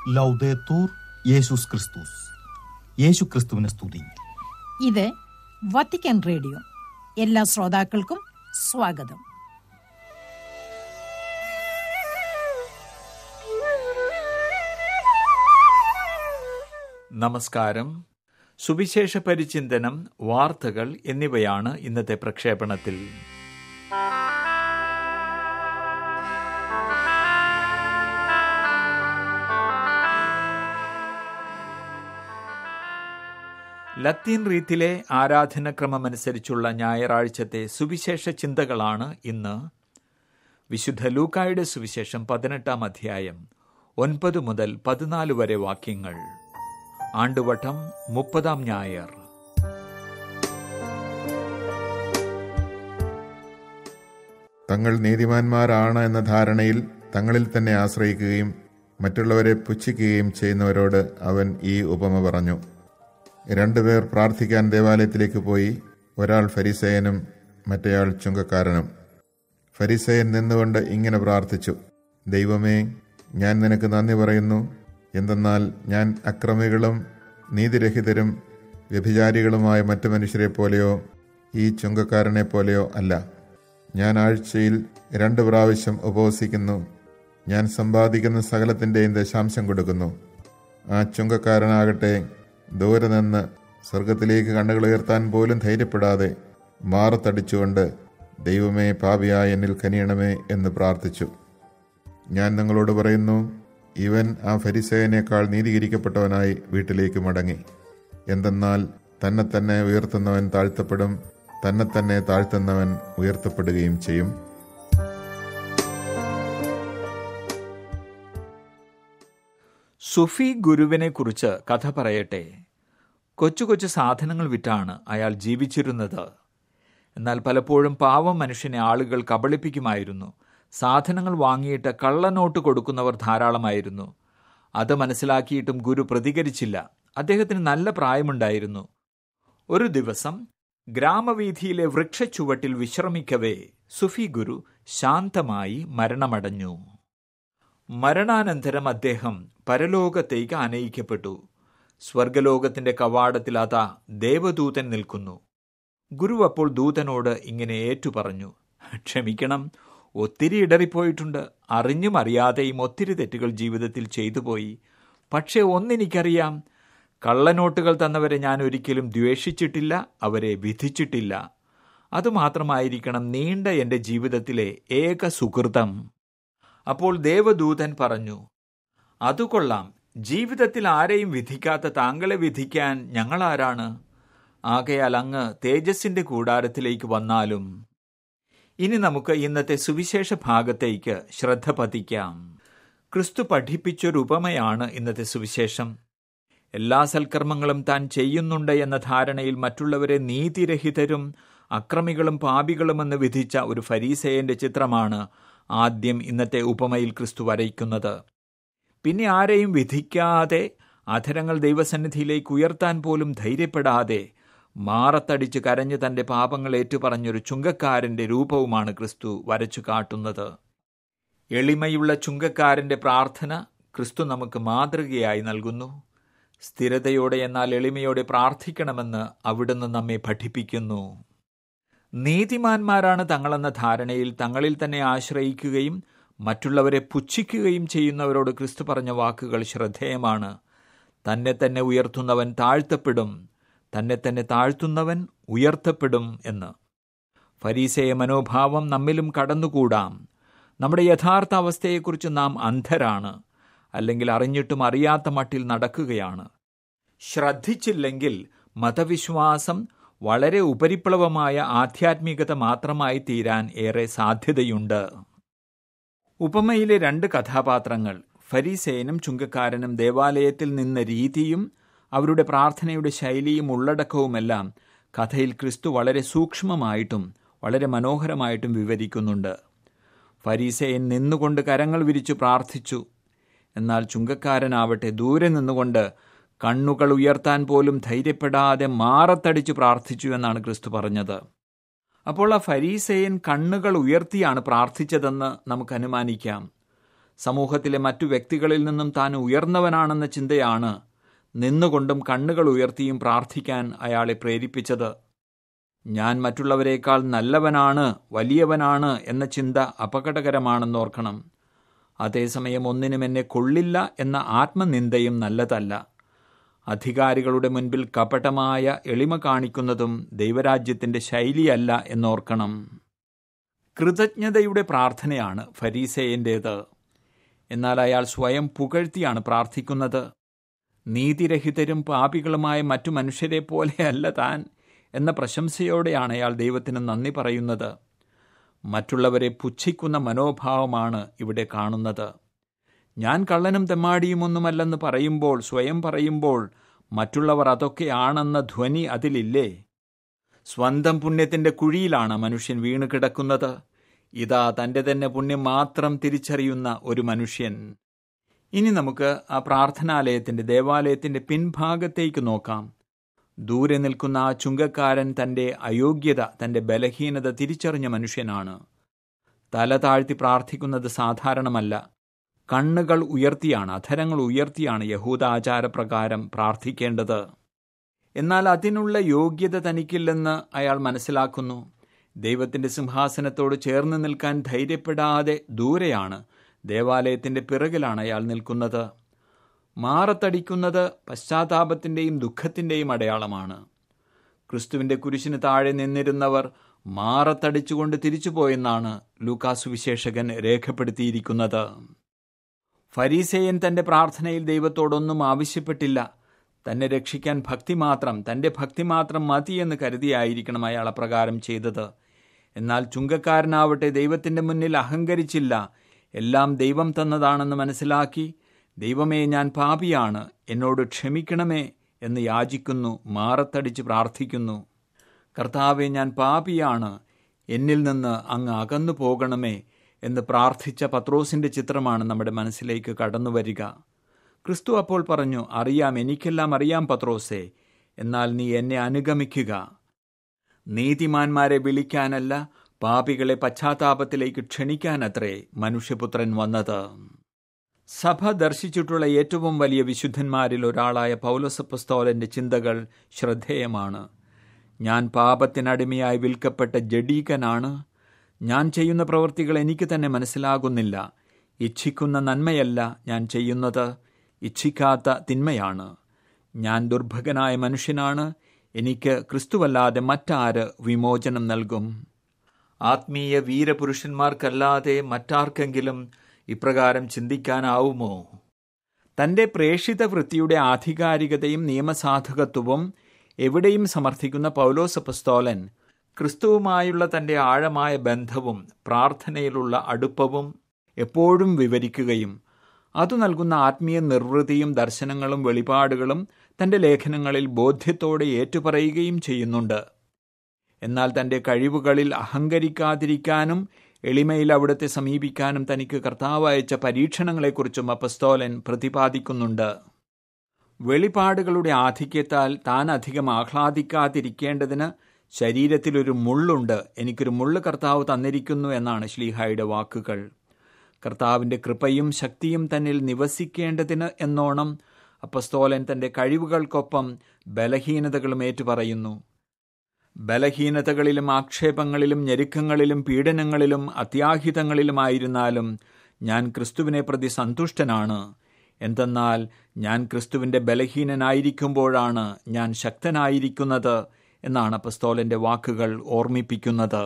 ലൗദേത്തൂർ യേശുസ് ക്രിസ്തുസ് യേശു ക്രിസ്തുവിനെ സ്തുതി ഇത് വത്തിക്കാൻ റേഡിയോ എല്ലാ ശ്രോതാക്കൾക്കും സ്വാഗതം നമസ്കാരം സുവിശേഷ പരിചിന്തനം വാർത്തകൾ എന്നിവയാണ് ഇന്നത്തെ പ്രക്ഷേപണത്തിൽ ലത്തീൻ റീത്തിലെ ആരാധനക്രമമനുസരിച്ചുള്ള ഞായറാഴ്ചത്തെ സുവിശേഷ ചിന്തകളാണ് ഇന്ന് വിശുദ്ധ ലൂക്കായുടെ സുവിശേഷം പതിനെട്ടാം അധ്യായം ഒൻപത് മുതൽ പതിനാല് വരെ വാക്യങ്ങൾ ആണ്ടുവട്ടം മുപ്പതാം ഞായർ തങ്ങൾ നീതിമാന്മാരാണ് എന്ന ധാരണയിൽ തങ്ങളിൽ തന്നെ ആശ്രയിക്കുകയും മറ്റുള്ളവരെ പുച്ഛിക്കുകയും ചെയ്യുന്നവരോട് അവൻ ഈ ഉപമ പറഞ്ഞു രണ്ടുപേർ പ്രാർത്ഥിക്കാൻ ദേവാലയത്തിലേക്ക് പോയി ഒരാൾ ഫരിസേയനും മറ്റേയാൾ ചുങ്കക്കാരനും ഫരിസേയൻ നിന്നുകൊണ്ട് ഇങ്ങനെ പ്രാർത്ഥിച്ചു ദൈവമേ ഞാൻ നിനക്ക് നന്ദി പറയുന്നു എന്തെന്നാൽ ഞാൻ അക്രമികളും നീതിരഹിതരും വ്യഭിചാരികളുമായ മറ്റു മനുഷ്യരെ പോലെയോ ഈ ചുങ്കക്കാരനെ പോലെയോ അല്ല ഞാൻ ആഴ്ചയിൽ രണ്ട് പ്രാവശ്യം ഉപവസിക്കുന്നു ഞാൻ സമ്പാദിക്കുന്ന സകലത്തിൻ്റെയും ദശാംശം കൊടുക്കുന്നു ആ ചുങ്കക്കാരനാകട്ടെ ദൂരെ നിന്ന് സ്വർഗത്തിലേക്ക് കണ്ണുകൾ ഉയർത്താൻ പോലും ധൈര്യപ്പെടാതെ മാറത്തടിച്ചുകൊണ്ട് ദൈവമേ പാപിയായ എന്നിൽ കനിയണമേ എന്ന് പ്രാർത്ഥിച്ചു ഞാൻ നിങ്ങളോട് പറയുന്നു ഇവൻ ആ ഫരിസേയനേക്കാൾ നീതീകരിക്കപ്പെട്ടവനായി വീട്ടിലേക്ക് മടങ്ങി എന്തെന്നാൽ തന്നെ തന്നെ ഉയർത്തുന്നവൻ താഴ്ത്തപ്പെടും തന്നെ തന്നെ താഴ്ത്തുന്നവൻ ഉയർത്തപ്പെടുകയും ചെയ്യും സുഫി ഗുരുവിനെ കുറിച്ച് കഥ പറയട്ടെ കൊച്ചു കൊച്ചു സാധനങ്ങൾ വിറ്റാണ് അയാൾ ജീവിച്ചിരുന്നത് എന്നാൽ പലപ്പോഴും പാവം മനുഷ്യനെ ആളുകൾ കബളിപ്പിക്കുമായിരുന്നു സാധനങ്ങൾ വാങ്ങിയിട്ട് കള്ളനോട്ട് കൊടുക്കുന്നവർ ധാരാളമായിരുന്നു അത് മനസ്സിലാക്കിയിട്ടും ഗുരു പ്രതികരിച്ചില്ല അദ്ദേഹത്തിന് നല്ല പ്രായമുണ്ടായിരുന്നു ഒരു ദിവസം ഗ്രാമവീഥിയിലെ വൃക്ഷച്ചുവട്ടിൽ വിശ്രമിക്കവേ സുഫി ഗുരു ശാന്തമായി മരണമടഞ്ഞു മരണാനന്തരം അദ്ദേഹം പരലോകത്തേക്ക് ആനയിക്കപ്പെട്ടു സ്വർഗലോകത്തിന്റെ കവാടത്തിൽ അതാ ദേവദൂതൻ നിൽക്കുന്നു ഗുരു അപ്പോൾ ദൂതനോട് ഇങ്ങനെ ഏറ്റുപറഞ്ഞു ക്ഷമിക്കണം ഒത്തിരി ഇടറിപ്പോയിട്ടുണ്ട് അറിഞ്ഞും അറിയാതെയും ഒത്തിരി തെറ്റുകൾ ജീവിതത്തിൽ ചെയ്തുപോയി പക്ഷേ ഒന്നെനിക്കറിയാം കള്ളനോട്ടുകൾ തന്നവരെ ഞാൻ ഒരിക്കലും ദ്വേഷിച്ചിട്ടില്ല അവരെ വിധിച്ചിട്ടില്ല അതുമാത്രമായിരിക്കണം നീണ്ട എൻ്റെ ജീവിതത്തിലെ ഏക സുഹൃതം അപ്പോൾ ദേവദൂതൻ പറഞ്ഞു അതുകൊള്ളാം ജീവിതത്തിൽ ആരെയും വിധിക്കാത്ത താങ്കളെ വിധിക്കാൻ ഞങ്ങളാരാണ് ആകയാൽ അങ്ങ് തേജസ്സിന്റെ കൂടാരത്തിലേക്ക് വന്നാലും ഇനി നമുക്ക് ഇന്നത്തെ സുവിശേഷ ഭാഗത്തേക്ക് ശ്രദ്ധ പതിക്കാം ക്രിസ്തു പഠിപ്പിച്ചൊരു ഉപമയാണ് ഇന്നത്തെ സുവിശേഷം എല്ലാ സൽക്കർമ്മങ്ങളും താൻ ചെയ്യുന്നുണ്ട് എന്ന ധാരണയിൽ മറ്റുള്ളവരെ നീതിരഹിതരും അക്രമികളും പാപികളുമെന്ന് വിധിച്ച ഒരു ഫരീസേയന്റെ ചിത്രമാണ് ആദ്യം ഇന്നത്തെ ഉപമയിൽ ക്രിസ്തു വരയ്ക്കുന്നത് പിന്നെ ആരെയും വിധിക്കാതെ അധരങ്ങൾ ദൈവസന്നിധിയിലേക്ക് ഉയർത്താൻ പോലും ധൈര്യപ്പെടാതെ മാറത്തടിച്ച് കരഞ്ഞ് തന്റെ പാപങ്ങൾ ഏറ്റുപറഞ്ഞൊരു ചുങ്കക്കാരന്റെ രൂപവുമാണ് ക്രിസ്തു വരച്ചു കാട്ടുന്നത് എളിമയുള്ള ചുങ്കക്കാരന്റെ പ്രാർത്ഥന ക്രിസ്തു നമുക്ക് മാതൃകയായി നൽകുന്നു സ്ഥിരതയോടെ എന്നാൽ എളിമയോടെ പ്രാർത്ഥിക്കണമെന്ന് അവിടുന്ന് നമ്മെ പഠിപ്പിക്കുന്നു നീതിമാന്മാരാണ് തങ്ങളെന്ന ധാരണയിൽ തങ്ങളിൽ തന്നെ ആശ്രയിക്കുകയും മറ്റുള്ളവരെ പുച്ഛിക്കുകയും ചെയ്യുന്നവരോട് ക്രിസ്തു പറഞ്ഞ വാക്കുകൾ ശ്രദ്ധേയമാണ് തന്നെ തന്നെ ഉയർത്തുന്നവൻ താഴ്ത്തപ്പെടും തന്നെ തന്നെ താഴ്ത്തുന്നവൻ ഉയർത്തപ്പെടും എന്ന് ഫരീസേയ മനോഭാവം നമ്മിലും കടന്നുകൂടാം നമ്മുടെ യഥാർത്ഥ അവസ്ഥയെക്കുറിച്ച് നാം അന്ധരാണ് അല്ലെങ്കിൽ അറിഞ്ഞിട്ടും അറിയാത്ത മട്ടിൽ നടക്കുകയാണ് ശ്രദ്ധിച്ചില്ലെങ്കിൽ മതവിശ്വാസം വളരെ ഉപരിപ്ലവമായ ആധ്യാത്മികത മാത്രമായി തീരാൻ ഏറെ സാധ്യതയുണ്ട് ഉപമയിലെ രണ്ട് കഥാപാത്രങ്ങൾ ഫരീസേനും ചുങ്കക്കാരനും ദേവാലയത്തിൽ നിന്ന രീതിയും അവരുടെ പ്രാർത്ഥനയുടെ ശൈലിയും ഉള്ളടക്കവുമെല്ലാം കഥയിൽ ക്രിസ്തു വളരെ സൂക്ഷ്മമായിട്ടും വളരെ മനോഹരമായിട്ടും വിവരിക്കുന്നുണ്ട് ഫരീസേയൻ നിന്നുകൊണ്ട് കരങ്ങൾ വിരിച്ചു പ്രാർത്ഥിച്ചു എന്നാൽ ചുങ്കക്കാരനാവട്ടെ ദൂരെ നിന്നുകൊണ്ട് കണ്ണുകൾ ഉയർത്താൻ പോലും ധൈര്യപ്പെടാതെ മാറത്തടിച്ചു പ്രാർത്ഥിച്ചു എന്നാണ് ക്രിസ്തു പറഞ്ഞത് അപ്പോൾ ആ ഫരീസേയൻ കണ്ണുകൾ ഉയർത്തിയാണ് പ്രാർത്ഥിച്ചതെന്ന് നമുക്ക് അനുമാനിക്കാം സമൂഹത്തിലെ മറ്റു വ്യക്തികളിൽ നിന്നും താൻ ഉയർന്നവനാണെന്ന ചിന്തയാണ് നിന്നുകൊണ്ടും കണ്ണുകൾ ഉയർത്തിയും പ്രാർത്ഥിക്കാൻ അയാളെ പ്രേരിപ്പിച്ചത് ഞാൻ മറ്റുള്ളവരെക്കാൾ നല്ലവനാണ് വലിയവനാണ് എന്ന ചിന്ത അപകടകരമാണെന്നോർക്കണം അതേസമയം ഒന്നിനും എന്നെ കൊള്ളില്ല എന്ന ആത്മനിന്ദയും നല്ലതല്ല അധികാരികളുടെ മുൻപിൽ കപടമായ എളിമ കാണിക്കുന്നതും ദൈവരാജ്യത്തിൻ്റെ ശൈലിയല്ല എന്നോർക്കണം കൃതജ്ഞതയുടെ പ്രാർത്ഥനയാണ് ഫരീസേയൻ്റേത് എന്നാൽ അയാൾ സ്വയം പുകഴ്ത്തിയാണ് പ്രാർത്ഥിക്കുന്നത് നീതിരഹിതരും പാപികളുമായ മറ്റു മനുഷ്യരെ പോലെയല്ല താൻ എന്ന പ്രശംസയോടെയാണ് അയാൾ ദൈവത്തിന് നന്ദി പറയുന്നത് മറ്റുള്ളവരെ പുച്ഛിക്കുന്ന മനോഭാവമാണ് ഇവിടെ കാണുന്നത് ഞാൻ കള്ളനും തെമ്മാടിയുമൊന്നുമല്ലെന്ന് പറയുമ്പോൾ സ്വയം പറയുമ്പോൾ മറ്റുള്ളവർ അതൊക്കെയാണെന്ന ധ്വനി അതിലില്ലേ സ്വന്തം പുണ്യത്തിന്റെ കുഴിയിലാണ് മനുഷ്യൻ വീണു കിടക്കുന്നത് ഇതാ തന്റെ തന്നെ പുണ്യം മാത്രം തിരിച്ചറിയുന്ന ഒരു മനുഷ്യൻ ഇനി നമുക്ക് ആ പ്രാർത്ഥനാലയത്തിന്റെ ദേവാലയത്തിന്റെ പിൻഭാഗത്തേക്ക് നോക്കാം ദൂരെ നിൽക്കുന്ന ആ ചുങ്കക്കാരൻ തന്റെ അയോഗ്യത തന്റെ ബലഹീനത തിരിച്ചറിഞ്ഞ മനുഷ്യനാണ് തല താഴ്ത്തി പ്രാർത്ഥിക്കുന്നത് സാധാരണമല്ല കണ്ണുകൾ ഉയർത്തിയാണ് അധരങ്ങൾ ഉയർത്തിയാണ് യഹൂദാചാരപ്രകാരം പ്രാർത്ഥിക്കേണ്ടത് എന്നാൽ അതിനുള്ള യോഗ്യത തനിക്കില്ലെന്ന് അയാൾ മനസ്സിലാക്കുന്നു ദൈവത്തിന്റെ സിംഹാസനത്തോട് ചേർന്ന് നിൽക്കാൻ ധൈര്യപ്പെടാതെ ദൂരെയാണ് ദേവാലയത്തിന്റെ പിറകിലാണ് അയാൾ നിൽക്കുന്നത് മാറത്തടിക്കുന്നത് പശ്ചാത്താപത്തിൻ്റെയും ദുഃഖത്തിൻ്റെയും അടയാളമാണ് ക്രിസ്തുവിന്റെ കുരിശിന് താഴെ നിന്നിരുന്നവർ മാറത്തടിച്ചുകൊണ്ട് തിരിച്ചുപോയെന്നാണ് ലൂക്കാസു വിശേഷകൻ രേഖപ്പെടുത്തിയിരിക്കുന്നത് ഫരീസേയൻ തന്റെ പ്രാർത്ഥനയിൽ ദൈവത്തോടൊന്നും ആവശ്യപ്പെട്ടില്ല തന്നെ രക്ഷിക്കാൻ ഭക്തി മാത്രം തന്റെ ഭക്തി മാത്രം മതിയെന്ന് കരുതിയായിരിക്കണം അയാൾ അപ്രകാരം ചെയ്തത് എന്നാൽ ചുങ്കക്കാരനാവട്ടെ ദൈവത്തിന്റെ മുന്നിൽ അഹങ്കരിച്ചില്ല എല്ലാം ദൈവം തന്നതാണെന്ന് മനസ്സിലാക്കി ദൈവമേ ഞാൻ പാപിയാണ് എന്നോട് ക്ഷമിക്കണമേ എന്ന് യാചിക്കുന്നു മാറത്തടിച്ച് പ്രാർത്ഥിക്കുന്നു കർത്താവെ ഞാൻ പാപിയാണ് എന്നിൽ നിന്ന് അങ്ങ് അകന്നു പോകണമേ എന്ന് പ്രാർത്ഥിച്ച പത്രോസിന്റെ ചിത്രമാണ് നമ്മുടെ മനസ്സിലേക്ക് കടന്നു വരിക ക്രിസ്തു അപ്പോൾ പറഞ്ഞു അറിയാം എനിക്കെല്ലാം അറിയാം പത്രോസേ എന്നാൽ നീ എന്നെ അനുഗമിക്കുക നീതിമാന്മാരെ വിളിക്കാനല്ല പാപികളെ പശ്ചാത്താപത്തിലേക്ക് ക്ഷണിക്കാനത്രേ മനുഷ്യപുത്രൻ വന്നത് സഭ ദർശിച്ചിട്ടുള്ള ഏറ്റവും വലിയ വിശുദ്ധന്മാരിൽ ഒരാളായ പൗലസപ്പസ്തോലന്റെ ചിന്തകൾ ശ്രദ്ധേയമാണ് ഞാൻ പാപത്തിനടിമയായി വിൽക്കപ്പെട്ട ജഡീകനാണ് ഞാൻ ചെയ്യുന്ന പ്രവൃത്തികൾ എനിക്ക് തന്നെ മനസ്സിലാകുന്നില്ല ഇച്ഛിക്കുന്ന നന്മയല്ല ഞാൻ ചെയ്യുന്നത് ഇച്ഛിക്കാത്ത തിന്മയാണ് ഞാൻ ദുർഭകനായ മനുഷ്യനാണ് എനിക്ക് ക്രിസ്തുവല്ലാതെ മറ്റാര് വിമോചനം നൽകും ആത്മീയ വീരപുരുഷന്മാർക്കല്ലാതെ മറ്റാർക്കെങ്കിലും ഇപ്രകാരം ചിന്തിക്കാനാവുമോ തന്റെ പ്രേഷിത വൃത്തിയുടെ ആധികാരികതയും നിയമസാധകത്വവും എവിടെയും സമർത്ഥിക്കുന്ന പൗലോസപ്പസ്തോലൻ ക്രിസ്തുവുമായുള്ള തന്റെ ആഴമായ ബന്ധവും പ്രാർത്ഥനയിലുള്ള അടുപ്പവും എപ്പോഴും വിവരിക്കുകയും അതു നൽകുന്ന ആത്മീയ നിർവൃതിയും ദർശനങ്ങളും വെളിപാടുകളും തന്റെ ലേഖനങ്ങളിൽ ബോധ്യത്തോടെ ഏറ്റുപറയുകയും ചെയ്യുന്നുണ്ട് എന്നാൽ തന്റെ കഴിവുകളിൽ അഹങ്കരിക്കാതിരിക്കാനും എളിമയിൽ അവിടുത്തെ സമീപിക്കാനും തനിക്ക് കർത്താവ് അയച്ച പരീക്ഷണങ്ങളെക്കുറിച്ചും അപ്പസ്തോലൻ പ്രതിപാദിക്കുന്നുണ്ട് വെളിപാടുകളുടെ ആധിക്യത്താൽ താൻ അധികം ആഹ്ലാദിക്കാതിരിക്കേണ്ടതിന് ശരീരത്തിലൊരു മുള്ളുണ്ട് എനിക്കൊരു മുള്ള് കർത്താവ് തന്നിരിക്കുന്നു എന്നാണ് ശ്ലീഹായുടെ വാക്കുകൾ കർത്താവിൻ്റെ കൃപയും ശക്തിയും തന്നിൽ നിവസിക്കേണ്ടതിന് എന്നോണം അപ്പസ്തോലൻ തൻ്റെ കഴിവുകൾക്കൊപ്പം ബലഹീനതകളും ഏറ്റുപറയുന്നു ബലഹീനതകളിലും ആക്ഷേപങ്ങളിലും ഞെരുക്കങ്ങളിലും പീഡനങ്ങളിലും അത്യാഹിതങ്ങളിലുമായിരുന്നാലും ഞാൻ ക്രിസ്തുവിനെ പ്രതി സന്തുഷ്ടനാണ് എന്തെന്നാൽ ഞാൻ ക്രിസ്തുവിൻ്റെ ബലഹീനനായിരിക്കുമ്പോഴാണ് ഞാൻ ശക്തനായിരിക്കുന്നത് എന്നാണ് അപ്പസ്തോലൻ്റെ വാക്കുകൾ ഓർമ്മിപ്പിക്കുന്നത്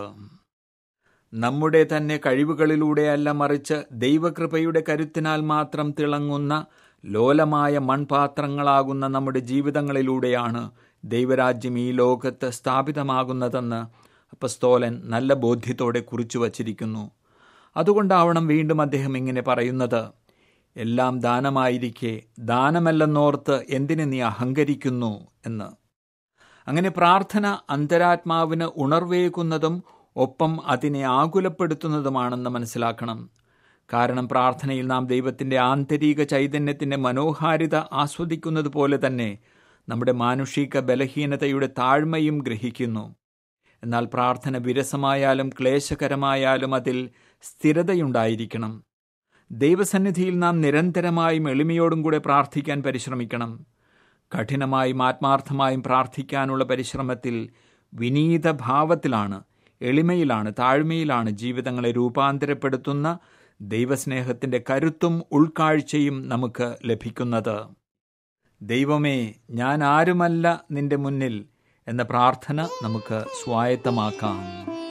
നമ്മുടെ തന്നെ കഴിവുകളിലൂടെയല്ല മറിച്ച് ദൈവകൃപയുടെ കരുത്തിനാൽ മാത്രം തിളങ്ങുന്ന ലോലമായ മൺപാത്രങ്ങളാകുന്ന നമ്മുടെ ജീവിതങ്ങളിലൂടെയാണ് ദൈവരാജ്യം ഈ ലോകത്ത് സ്ഥാപിതമാകുന്നതെന്ന് അപ്പസ്തോലൻ നല്ല ബോധ്യത്തോടെ കുറിച്ചു വച്ചിരിക്കുന്നു അതുകൊണ്ടാവണം വീണ്ടും അദ്ദേഹം ഇങ്ങനെ പറയുന്നത് എല്ലാം ദാനമായിരിക്കെ ദാനമല്ലെന്നോർത്ത് എന്തിന് നീ അഹങ്കരിക്കുന്നു എന്ന് അങ്ങനെ പ്രാർത്ഥന അന്തരാത്മാവിന് ഉണർവേകുന്നതും ഒപ്പം അതിനെ ആകുലപ്പെടുത്തുന്നതുമാണെന്ന് മനസ്സിലാക്കണം കാരണം പ്രാർത്ഥനയിൽ നാം ദൈവത്തിൻ്റെ ആന്തരിക ചൈതന്യത്തിൻ്റെ മനോഹാരിത ആസ്വദിക്കുന്നത് പോലെ തന്നെ നമ്മുടെ മാനുഷിക ബലഹീനതയുടെ താഴ്മയും ഗ്രഹിക്കുന്നു എന്നാൽ പ്രാർത്ഥന വിരസമായാലും ക്ലേശകരമായാലും അതിൽ സ്ഥിരതയുണ്ടായിരിക്കണം ദൈവസന്നിധിയിൽ നാം നിരന്തരമായും എളിമയോടും കൂടെ പ്രാർത്ഥിക്കാൻ പരിശ്രമിക്കണം കഠിനമായും ആത്മാർത്ഥമായും പ്രാർത്ഥിക്കാനുള്ള പരിശ്രമത്തിൽ വിനീത ഭാവത്തിലാണ് എളിമയിലാണ് താഴ്മയിലാണ് ജീവിതങ്ങളെ രൂപാന്തരപ്പെടുത്തുന്ന ദൈവസ്നേഹത്തിൻ്റെ കരുത്തും ഉൾക്കാഴ്ചയും നമുക്ക് ലഭിക്കുന്നത് ദൈവമേ ഞാൻ ആരുമല്ല നിന്റെ മുന്നിൽ എന്ന പ്രാർത്ഥന നമുക്ക് സ്വായത്തമാക്കാം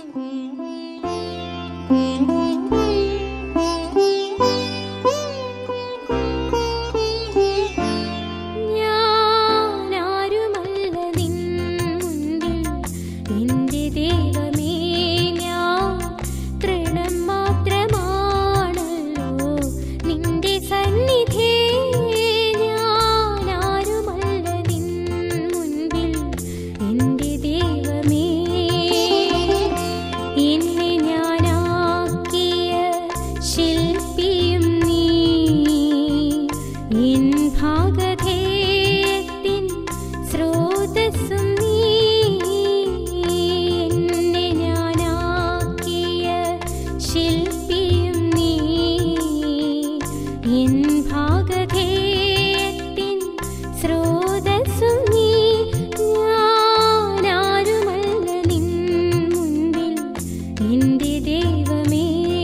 ഞാനാരുമല്ല നിൻ മുൻപിൽ നിന്റെ ദൈവമേ ഞാൻ തൃണം മാത്രമാണല്ലോ നിന്റെ സന്നിധിയെ ഞാനാരുമല്ല നിൻ മുൻപിൽ നിന്റെ ദൈവമേ എന്നെ ഞാനാക്കിയ ശില്പിയും നീ എൻ ഭാഗധേയത്തിൻ സ്രോതസ്സും നീ എന്നെ ഞാനാക്കിയ ശില്പിയും നീ എൻ ഭാഗധേയത്തിൻ സ്രോതസ്സും നീ ഞാനാരുമല്ല നിൻ മുൻപിൽ നിന്റെ ദൈവമേ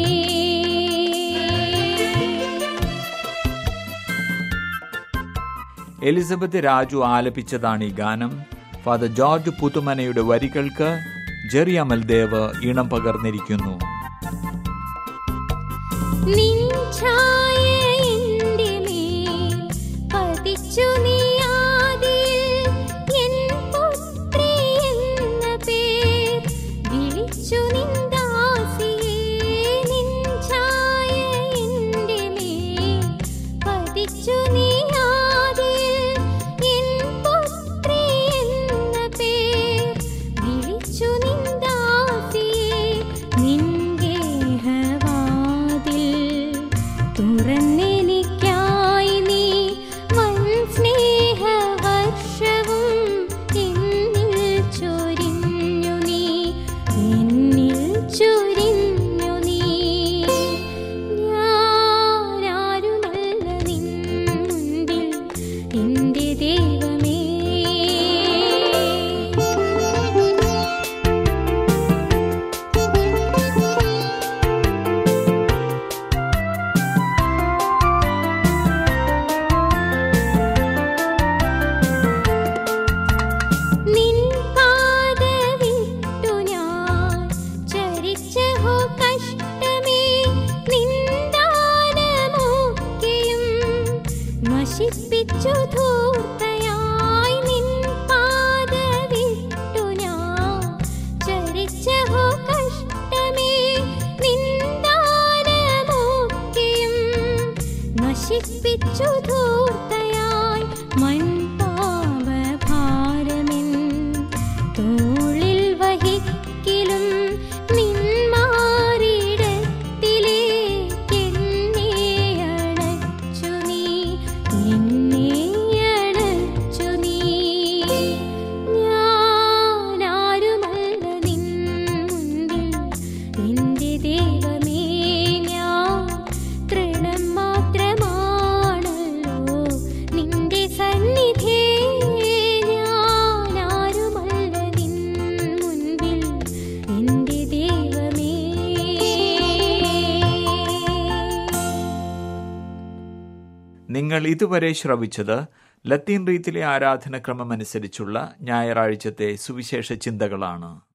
എലിസബത്ത് രാജു ആലപിച്ചതാണ് ഈ ഗാനം ഫാദർ ജോർജ് പുതുമനയുടെ വരികൾക്ക് ജെറി അമൽദേവ് ഈണം പകർന്നിരിക്കുന്നു നിൻ ഛായ എന്റെ മേൽ പതിച്ചു നീ ആദിയിൽ എൻ പുത്രി എന്ന പേർ വിളിച്ചു നിൻ ദാസിയെ നിൻ ഛായ എന്റെ മേൽ പതിച്ചു നീ ആദിയിൽ എൻ പുത്രി എന്ന പേർ വിളിച്ചു നിൻ ദാസിയെ നിൻ ഗേഹവാതിൽ തുറന്നെനിക്കായി നീ വൻ സ്നേഹവർഷവും എന്നിൽ ചൊരിഞ്ഞു നീ എന്നിൽ ചൊരിഞ്ഞു നീ ഞാനാരുമല്ല നിൻ മുൻപിൽ എന്റെ ദൈവമേ നിൻ പാത വിട്ടു ഞാൻ ചരിച്ചഹോ കഷ്ടമേ നിന്ദാനമൊക്കെയും നശിപ്പിച്ചു ധൂർത്തയായി നിൻ പാത വിട്ടു ഞാൻ ചരിച്ചഹോ കഷ്ടമേ നിന്ദാനമൊക്കെയും നശിപ്പിച്ചു ധൂർത്തയായി മൺപാപഭാരമെൻ തോളിൽ വഹിക്കിലും നിന്മാറിടത്തിലേക്കെന്നെ അണച്ചു നീ എന്നെ അണച്ചു നീ ഞാനാരുമല്ല നിൻ മുൻപിൽ നിന്റെ ദൈവമേ ഞാൻ തൃണം മാത്രമാണല്ലോ നിന്റെ സന്നിധിയെ ഞാനാരുമല്ല നിൻ മുൻപിൽ നിന്റെ ദൈവമേ നിങ്ങൾ ഇതുവരെ ശ്രവിച്ചത് ലത്തീൻ റീത്തിലെ ആരാധനക്രമമനുസരിച്ചുള്ള ഞായറാഴ്ചത്തെ സുവിശേഷ ചിന്തകളാണ്